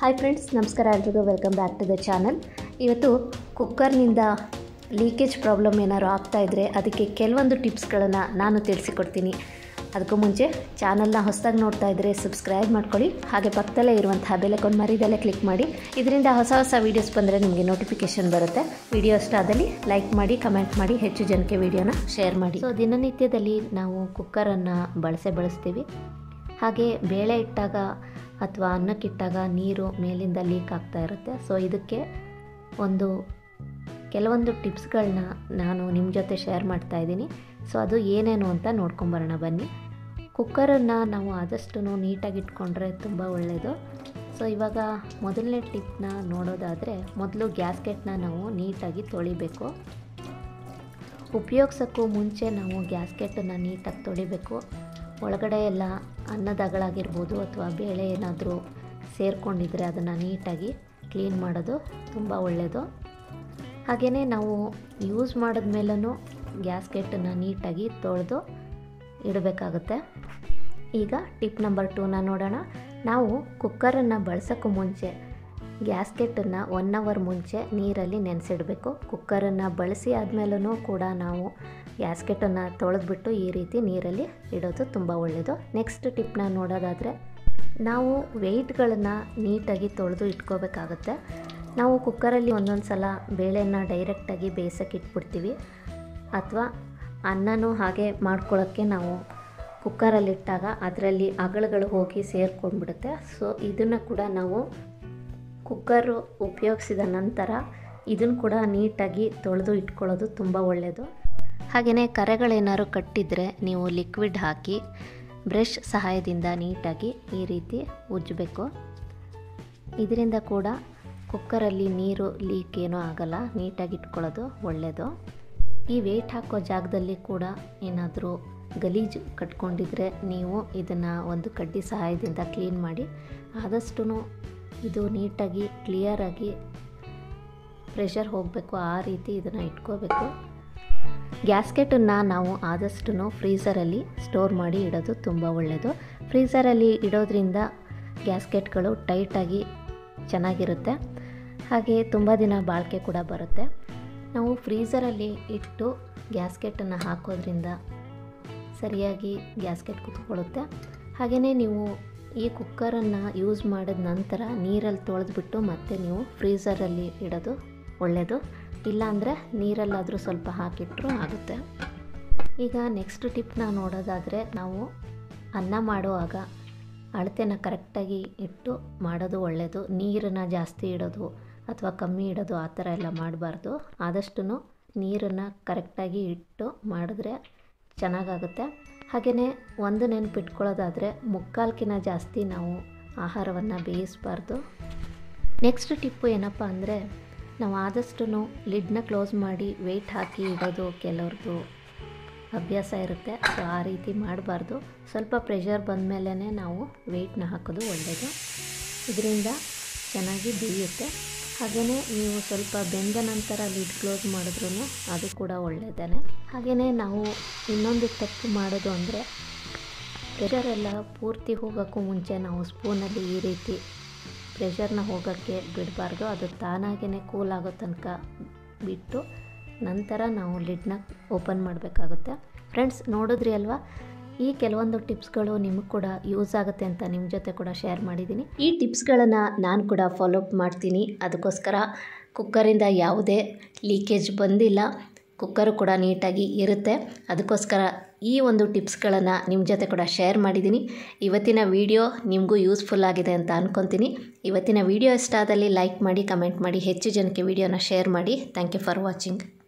hi friends ನಮಸ್ಕಾರ ಎಲ್ರಿಗೂ welcome back to the channel ಇವತ್ತು ಕುಕ್ಕರ್ನಿಂದ ಲೀಕೇಜ್ ಪ್ರಾಬ್ಲಮ್ ಏನಾದ್ರು ಆಗ್ತಾ ಇದ್ದರೆ ಅದಕ್ಕೆ ಕೆಲವೊಂದು ಟಿಪ್ಸ್ಗಳನ್ನು ನಾನು ತಿಳಿಸಿಕೊಡ್ತೀನಿ ಅದಕ್ಕೂ ಮುಂಚೆ ಚಾನಲ್ನ ಹೊಸದಾಗಿ ನೋಡ್ತಾ ಇದ್ದರೆ ಸಬ್ಸ್ಕ್ರೈಬ್ ಮಾಡ್ಕೊಳ್ಳಿ ಹಾಗೆ ಪಕ್ಕದಲ್ಲೇ ಇರುವಂತಹ ಬೆಲೆಕೊಂಡು ಮರಿದಲ್ಲೇ ಕ್ಲಿಕ್ ಮಾಡಿ ಇದರಿಂದ ಹೊಸ ಹೊಸ ವೀಡಿಯೋಸ್ ಬಂದರೆ ನಿಮಗೆ ನೋಟಿಫಿಕೇಷನ್ ಬರುತ್ತೆ ವಿಡಿಯೋ ಇಷ್ಟ ಆದಲ್ಲಿ ಲೈಕ್ ಮಾಡಿ ಕಮೆಂಟ್ ಮಾಡಿ ಹೆಚ್ಚು ಜನಕ್ಕೆ ವಿಡಿಯೋನ ಶೇರ್ ಮಾಡಿ ಸೊ ದಿನನಿತ್ಯದಲ್ಲಿ ನಾವು ಕುಕ್ಕರನ್ನು ಬಳಸೇ ಬಳಸ್ತೀವಿ ಹಾಗೆ ಬೇಳೆ ಇಟ್ಟಾಗ ಅಥವಾ ಅನ್ನಕ್ಕಿಟ್ಟಾಗ ನೀರು ಮೇಲಿಂದ ಲೀಕ್ ಆಗ್ತಾ ಇರುತ್ತೆ ಸೊ ಇದಕ್ಕೆ ಒಂದು ಕೆಲವೊಂದು ಟಿಪ್ಸ್ಗಳನ್ನ ನಾನು ನಿಮ್ಮ ಜೊತೆ ಶೇರ್ ಮಾಡ್ತಾ ಇದ್ದೀನಿ ಸೊ ಅದು ಏನೇನು ಅಂತ ನೋಡ್ಕೊಂಬರೋಣ ಬನ್ನಿ ಕುಕ್ಕರನ್ನು ನಾವು ಆದಷ್ಟು ನೀಟಾಗಿ ಇಟ್ಕೊಂಡ್ರೆ ತುಂಬ ಒಳ್ಳೆಯದು ಸೊ ಇವಾಗ ಮೊದಲನೇ ಟಿಪ್ನ ನೋಡೋದಾದರೆ ಮೊದಲು ಗ್ಯಾಸ್ಕೆಟ್ನ ನಾವು ನೀಟಾಗಿ ತೊಳಿಬೇಕು ಉಪಯೋಗಿಸೋಕ್ಕೂ ಮುಂಚೆ ನಾವು ಗ್ಯಾಸ್ಕೆಟನ್ನು ನೀಟಾಗಿ ತೊಳಿಬೇಕು ಒಳಗಡೆ ಎಲ್ಲ ಅನ್ನದಗಳಾಗಿರ್ಬೋದು ಅಥವಾ ಬೇಳೆ ಏನಾದರೂ ಸೇರಿಕೊಂಡಿದ್ರೆ ಅದನ್ನು ನೀಟಾಗಿ ಕ್ಲೀನ್ ಮಾಡೋದು ತುಂಬ ಒಳ್ಳೆಯದು ಹಾಗೆಯೇ ನಾವು ಯೂಸ್ ಮಾಡಿದ್ಮೇಲೂ ಗ್ಯಾಸ್ಕೆಟನ್ನು ನೀಟಾಗಿ ತೊಳೆದು ಇಡಬೇಕಾಗುತ್ತೆ ಈಗ ಟಿಪ್ ನಂಬರ್ ಟೂನ ನೋಡೋಣ ನಾವು ಕುಕ್ಕರನ್ನು ಬಳಸೋಕ್ಕೂ ಮುಂಚೆ ಗ್ಯಾಸ್ಕೆಟನ್ನು ಒನ್ ಅವರ್ ಮುಂಚೆ ನೀರಲ್ಲಿ ನೆನೆಸಿಡಬೇಕು ಕುಕ್ಕರನ್ನು ಬಳಸಿ ಆದಮೇಲೂ ಕೂಡ ನಾವು ಗ್ಯಾಸ್ಕೆಟನ್ನು ತೊಳೆದ್ಬಿಟ್ಟು ಈ ರೀತಿ ನೀರಲ್ಲಿ ಇಡೋದು ತುಂಬ ಒಳ್ಳೆಯದು ನೆಕ್ಸ್ಟ್ ಟಿಪ್ನ ನೋಡೋದಾದರೆ ನಾವು ವೆಯ್ಟ್ಗಳನ್ನು ನೀಟಾಗಿ ತೊಳೆದು ಇಟ್ಕೋಬೇಕಾಗುತ್ತೆ ನಾವು ಕುಕ್ಕರಲ್ಲಿ ಒಂದೊಂದು ಸಲ ಬೇಳೆನ ಡೈರೆಕ್ಟಾಗಿ ಬೇಯಿಸೋಕೆ ಇಟ್ಬಿಡ್ತೀವಿ ಅಥವಾ ಅನ್ನನೂ ಹಾಗೆ ಮಾಡ್ಕೊಳ್ಳೋಕ್ಕೆ ನಾವು ಕುಕ್ಕರಲ್ಲಿಟ್ಟಾಗ ಅದರಲ್ಲಿ ಅಗಳುಗಳು ಹೋಗಿ ಸೇರ್ಕೊಂಡ್ಬಿಡುತ್ತೆ ಸೊ ಇದನ್ನು ಕೂಡ ನಾವು ಕುಕ್ಕರು ಉಪಯೋಗಿಸಿದ ನಂತರ ಇದನ್ನು ಕೂಡ ನೀಟಾಗಿ ತೊಳೆದು ಇಟ್ಕೊಳ್ಳೋದು ತುಂಬ ಒಳ್ಳೆಯದು ಹಾಗೆಯೇ ಕರೆಗಳೇನಾದ್ರು ಕಟ್ಟಿದರೆ ನೀವು ಲಿಕ್ವಿಡ್ ಹಾಕಿ ಬ್ರಷ್ ಸಹಾಯದಿಂದ ನೀಟಾಗಿ ಈ ರೀತಿ ಉಜ್ಜಬೇಕು ಇದರಿಂದ ಕೂಡ ಕುಕ್ಕರಲ್ಲಿ ನೀರು ಲೀಕ್ ಏನೂ ಆಗಲ್ಲ ನೀಟಾಗಿ ಇಟ್ಕೊಳ್ಳೋದು ಒಳ್ಳೆಯದು ಈ ವೇಟ್ ಹಾಕೋ ಜಾಗದಲ್ಲಿ ಕೂಡ ಏನಾದರೂ ಗಲೀಜು ಕಟ್ಕೊಂಡಿದ್ರೆ ನೀವು ಇದನ್ನು ಒಂದು ಕಡ್ಡಿ ಸಹಾಯದಿಂದ ಕ್ಲೀನ್ ಮಾಡಿ ಆದಷ್ಟು ಇದು ನೀಟಾಗಿ ಕ್ಲಿಯರಾಗಿ ಪ್ರೆಷರ್ ಹೋಗಬೇಕು ಆ ರೀತಿ ಇದನ್ನು ಇಟ್ಕೋಬೇಕು ಗ್ಯಾಸ್ಕೆಟನ್ನು ನಾವು ಆದಷ್ಟು ಫ್ರೀಝರಲ್ಲಿ ಸ್ಟೋರ್ ಮಾಡಿ ಇಡೋದು ತುಂಬ ಒಳ್ಳೆಯದು ಫ್ರೀಝರಲ್ಲಿ ಇಡೋದ್ರಿಂದ ಗ್ಯಾಸ್ಕೆಟ್ಗಳು ಟೈಟಾಗಿ ಚೆನ್ನಾಗಿರುತ್ತೆ ಹಾಗೆ ತುಂಬ ದಿನ ಬಾಳಿಕೆ ಕೂಡ ಬರುತ್ತೆ ನಾವು ಫ್ರೀಝರಲ್ಲಿ ಇಟ್ಟು ಗ್ಯಾಸ್ಕೆಟನ್ನು ಹಾಕೋದ್ರಿಂದ ಸರಿಯಾಗಿ ಗ್ಯಾಸ್ಕೆಟ್ ಕುತ್ಕೊಳ್ಳುತ್ತೆ ಹಾಗೆಯೇ ನೀವು ಈ ಕುಕ್ಕರನ್ನು ಯೂಸ್ ಮಾಡಿದ ನಂತರ ನೀರಲ್ಲಿ ತೊಳೆದ್ಬಿಟ್ಟು ಮತ್ತೆ ನೀವು ಫ್ರೀಝರಲ್ಲಿ ಇಡೋದು ಒಳ್ಳೆಯದು ಇಲ್ಲಾಂದರೆ ನೀರಲ್ಲಾದರೂ ಸ್ವಲ್ಪ ಹಾಕಿಟ್ರೂ ಆಗುತ್ತೆ ಈಗ ನೆಕ್ಸ್ಟ್ ಟಿಪ್ನ ನೋಡೋದಾದರೆ ನಾವು ಅನ್ನ ಮಾಡುವಾಗ ಅಳತೆನ ಕರೆಕ್ಟಾಗಿ ಇಟ್ಟು ಮಾಡೋದು ಒಳ್ಳೆಯದು ನೀರನ್ನು ಜಾಸ್ತಿ ಇಡೋದು ಅಥವಾ ಕಮ್ಮಿ ಇಡೋದು ಆ ಥರ ಎಲ್ಲ ಮಾಡಬಾರ್ದು ಆದಷ್ಟು ನೀರನ್ನು ಕರೆಕ್ಟಾಗಿ ಇಟ್ಟು ಮಾಡಿದ್ರೆ ಚೆನ್ನಾಗಾಗುತ್ತೆ ಹಾಗೆಯೇ ಒಂದು ನೆನಪಿಟ್ಕೊಳ್ಳೋದಾದರೆ ಮುಕ್ಕಾಲ್ಕಿನ ಜಾಸ್ತಿ ನಾವು ಆಹಾರವನ್ನು ಬೇಯಿಸಬಾರ್ದು ನೆಕ್ಸ್ಟ್ ಟಿಪ್ಪು ಏನಪ್ಪ ಅಂದರೆ ನಾವು ಆದಷ್ಟು ಲಿಡ್ನ ಕ್ಲೋಸ್ ಮಾಡಿ ವೆಯ್ಟ್ ಹಾಕಿ ಇಡೋದು ಕೆಲವ್ರದ್ದು ಅಭ್ಯಾಸ ಇರುತ್ತೆ ಸೊ ಆ ರೀತಿ ಮಾಡಬಾರ್ದು ಸ್ವಲ್ಪ ಪ್ರೆಷರ್ ಬಂದ ಮೇಲೇ ನಾವು ವೆಯ್ಟ್ನ ಹಾಕೋದು ಒಳ್ಳೆಯದು ಇದರಿಂದ ಚೆನ್ನಾಗಿ ಬೇಯುತ್ತೆ ಹಾಗೆಯೇ ನೀವು ಸ್ವಲ್ಪ ಬೆಂದ ನಂತರ ಲಿಡ್ ಕ್ಲೋಸ್ ಮಾಡಿದ್ರೂ ಅದು ಕೂಡ ಒಳ್ಳೆಯದೇ ಹಾಗೆಯೇ ನಾವು ಇನ್ನೊಂದು ತಪ್ಪು ಮಾಡೋದು ಅಂದರೆ ಪ್ರೆಷರ್ ಎಲ್ಲ ಪೂರ್ತಿ ಹೋಗೋಕ್ಕೂ ಮುಂಚೆ ನಾವು ಸ್ಪೂನಲ್ಲಿ ಈ ರೀತಿ ಪ್ರೆಷರ್ನ ಹೋಗೋಕ್ಕೆ ಬಿಡಬಾರ್ದು ಅದು ತಾನಾಗೇ ಕೂಲ್ ಆಗೋ ತನಕ ಬಿಟ್ಟು ನಂತರ ನಾವು ಲಿಡ್ನ ಓಪನ್ ಮಾಡಬೇಕಾಗುತ್ತೆ ಫ್ರೆಂಡ್ಸ್ ನೋಡಿದ್ರಿ ಅಲ್ವಾ ಈ ಕೆಲವೊಂದು ಟಿಪ್ಸ್ಗಳು ನಿಮಗೆ ಕೂಡ ಯೂಸ್ ಆಗುತ್ತೆ ಅಂತ ನಿಮ್ಮ ಜೊತೆ ಕೂಡ ಶೇರ್ ಮಾಡಿದ್ದೀನಿ ಈ ಟಿಪ್ಸ್ಗಳನ್ನು ನಾನು ಕೂಡ ಫಾಲೋಅಪ್ ಮಾಡ್ತೀನಿ ಅದಕ್ಕೋಸ್ಕರ ಕುಕ್ಕರಿಂದ ಯಾವುದೇ ಲೀಕೇಜ್ ಬಂದಿಲ್ಲ ಕುಕ್ಕರು ಕೂಡ ನೀಟಾಗಿ ಇರುತ್ತೆ ಅದಕ್ಕೋಸ್ಕರ ಈ ಒಂದು ಟಿಪ್ಸ್ಗಳನ್ನು ನಿಮ್ಮ ಜೊತೆ ಕೂಡ ಶೇರ್ ಮಾಡಿದ್ದೀನಿ ಇವತ್ತಿನ ವಿಡಿಯೋ ನಿಮಗೂ ಯೂಸ್ಫುಲ್ ಆಗಿದೆ ಅಂತ ಅಂದ್ಕೊತೀನಿ ಇವತ್ತಿನ ವಿಡಿಯೋ ಇಷ್ಟ ಆದಲ್ಲಿ ಲೈಕ್ ಮಾಡಿ ಕಮೆಂಟ್ ಮಾಡಿ ಹೆಚ್ಚು ಜನಕ್ಕೆ ವಿಡಿಯೋನ ಶೇರ್ ಮಾಡಿ ಥ್ಯಾಂಕ್ ಯು ಫಾರ್ ವಾಚಿಂಗ್